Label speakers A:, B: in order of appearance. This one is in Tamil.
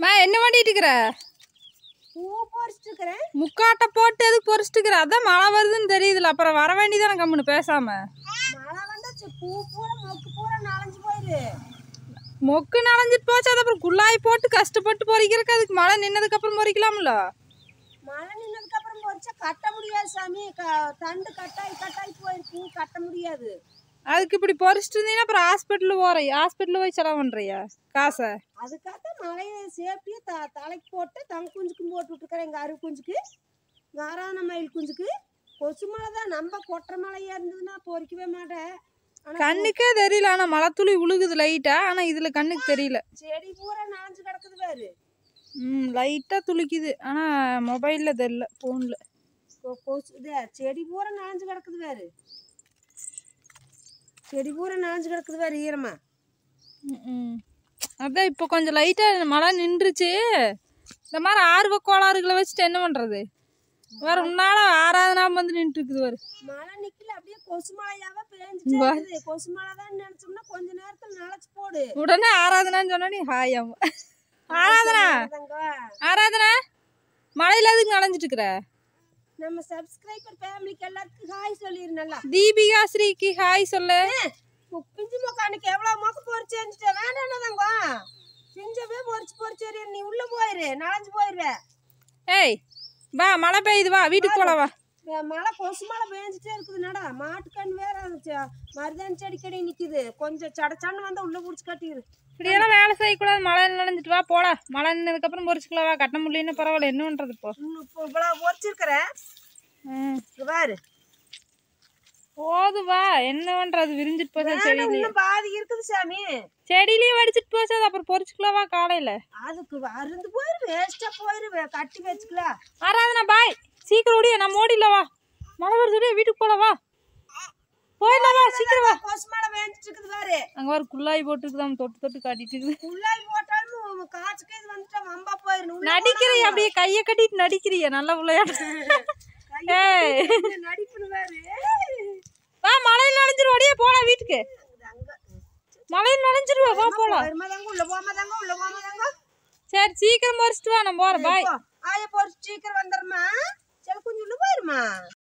A: மா என்ன பண்ணிட்டு இருக்கிற
B: பூ பறிச்சுட்டு இருக்கிறேன்
A: முக்காட்டை போட்டு எதுக்கு பொறிச்சிட்டு இருக்கிற அதான் மழை வருதுன்னு தெரியுதுல அப்புறம் வர வேண்டியதானே கம்முன்னு பேசாம
B: மழை வந்தாச்சு பூ பூரா மொக்கு பூரா நனைஞ்சு போயிரு
A: மொக்கு நனைஞ்சிட்டு போச்சு அது அப்புறம் குள்ளாய் போட்டு கஷ்டப்பட்டு பொறிக்கிறதுக்கு அதுக்கு மழை நின்னதுக்கு அப்புறம் பொறிக்கலாம்ல
B: மழை நின்னதுக்கு அப்புறம் பறிச்சா கட்ட முடியாது சாமி க- தண்டு கட்டாய் கட்டாய் போயிரு பூ கட்ட முடியாது
A: அதுக்கு இப்படி பொறிச்சிட்டு இருந்தீங்கன்னா அப்புறம் ஹாஸ்பிட்டல் போறிய ஹாஸ்பிட்டல் போய் செலவு பண்றியா காசை
B: அதுக்காக மழையை சேஃப்டியா த தலைக்கு போட்டு தங்க குஞ்சுக்கும் போட்டு விட்டுருக்கிறேன் எங்கள் அரு குஞ்சுக்கு எங்கள் ஆராதன மயில் குஞ்சுக்கு கொசு மழை தான் நம்ம கொட்டுற மழையா இருந்ததுன்னா பொறிக்கவே மாட்டேன் ஆனா
A: கண்ணுக்கே தெரியல ஆனா மழை துளி உழுகுது லைட்டா ஆனா இதுல கண்ணுக்கு தெரியல
B: செடி பூரா நனைஞ்சு கிடக்குது பாரு
A: ம் லைட்டா துளிக்குது ஆனா மொபைல்ல தெரியல போன்ல
B: கொ- கொசு இது செடி பூரா நனைஞ்சு கிடக்குது பாரு செடி பூரா நனைஞ்சு கிடக்குது பாரு ஈரமா
A: ம் அதான் இப்போ கொஞ்சம் லைட்டா மழை நின்றுச்சு இந்த மாதிரி ஆர்வ கோளாறுகளை வச்சுட்டு என்ன பண்றது வேற உன்னால ஆறாவது நாள் வந்து நின்று இருக்குது பாரு
B: மழை நிக்கல அப்படியே கொசு மழையாவே பேஞ்சுட்டே இருக்குது கொசு மழை தான் நினைச்சோம்னா கொஞ்ச நேரத்துல நனைச்சு போடு
A: உடனே ஆராதனான்னு சொன்னா நீ ஹாயாம் ஆராதனா
B: தங்கம்.
A: ஆராதனா மழையில எதுக்கு நனைஞ்சிட்டு இருக்கிற
B: நம்ம சப்ஸ்கிரைபர் ஃபேமிலிக்கு எல்லாருக்கும் ஹாய் சொல்லிரு நல்லா
A: தீபிகா ஸ்ரீக்கு ஹாய் சொல்லு
B: உ- பிஞ்சு மொக்கானுக்கு எவ்வளவு மொக்க பொறிச்சு எரிஞ்சிட்ட வேண்டாம் தங்க பிஞ்சவே பொறிச்சு பொறிச்சு எறிய நீ உள்ள போயிரு நனைஞ்சு போயிருவ
A: ஏய் வா மழை பெய்யுது வா வீட்டுக்கு போலாம் வா
B: வே- மழை கொசு மழை பேஞ்சிட்டே இருக்குது நடா மாட்டுக்கண் வேற ச- மருதாணி செடி கடி நிக்குது கொஞ்சம் சடச்சான்னு வந்தா உள்ள புடிச்சு கட்டிடு
A: இப்படியெல்லாம் வேலை செய்யக்கூடாது மழை நனைஞ்சிட்டு வா போடா மழை நின்னதுக்கு அப்புறம் பொறிச்சுக்கலாம் வா கட்ட முடியலன்னு பரவாயில்ல என்ன பண்றது இப்போ
B: இன்னும் இப்போ இவ்வளவு பொறிச்சிருக்கிறேன்
A: ம்
B: இங்க பாரு
A: போது வா என்ன பண்றது விரிஞ்சிட்டு போச்சா செடியிலே
B: இன்னும் பாதி இருக்குது சாமி
A: செடியிலேயே வடிச்சிட்டு போச்சா அது அப்புறம் பொறிச்சுக்கலாம் வா காலையில
B: அதுக்கு அருந்து போயிரு வேஸ்டா போயிரு கட்டி வச்சுக்கலாம்
A: ஆராதனா பாய் சீக்கிரம் ஓடியா நம்ம ஓடில வா மழை வருது வீட்டுக்கு போலாம் வா போயிடலாம் வா சீக்கிரம் வா
B: கொசு மழை பேஞ்சிட்டு இருக்குது பாரு
A: அங்க ஒரு குள்ளாய் போட்டுருக்குதாம் தொட்டு தொட்டு காட்டிட்டு இருக்குது
B: உள்ளாய் போட்டாலும் காய்ச்சுக்கு இது வந்துட்டா வம்பா போயிரு
A: நடிக்கிறிய அப்படியே கைய கட்டிட்டு நடிக்கிறிய நல்ல விளையாட்டு ஏய்
B: நடிப்புன்னு பாரு
A: வா மழையில் நனைஞ்சிரு ஓடியே போலாம் வீட்டுக்கு
B: அங்க
A: மழையில் நனைஞ்சிருவா வா போலாம்
B: போயிருமா தாங்க உள்ள போமா தாங்க உள்ள போமா தாங்க
A: சரி சீக்கிரம் பொறிச்சிட்டு வா நம்ம போறோம் பாய்
B: ஆய பொறிச்சு சீக்கிரம் வந்துடுமா சில கொஞ்சம் உள்ள போயிருமா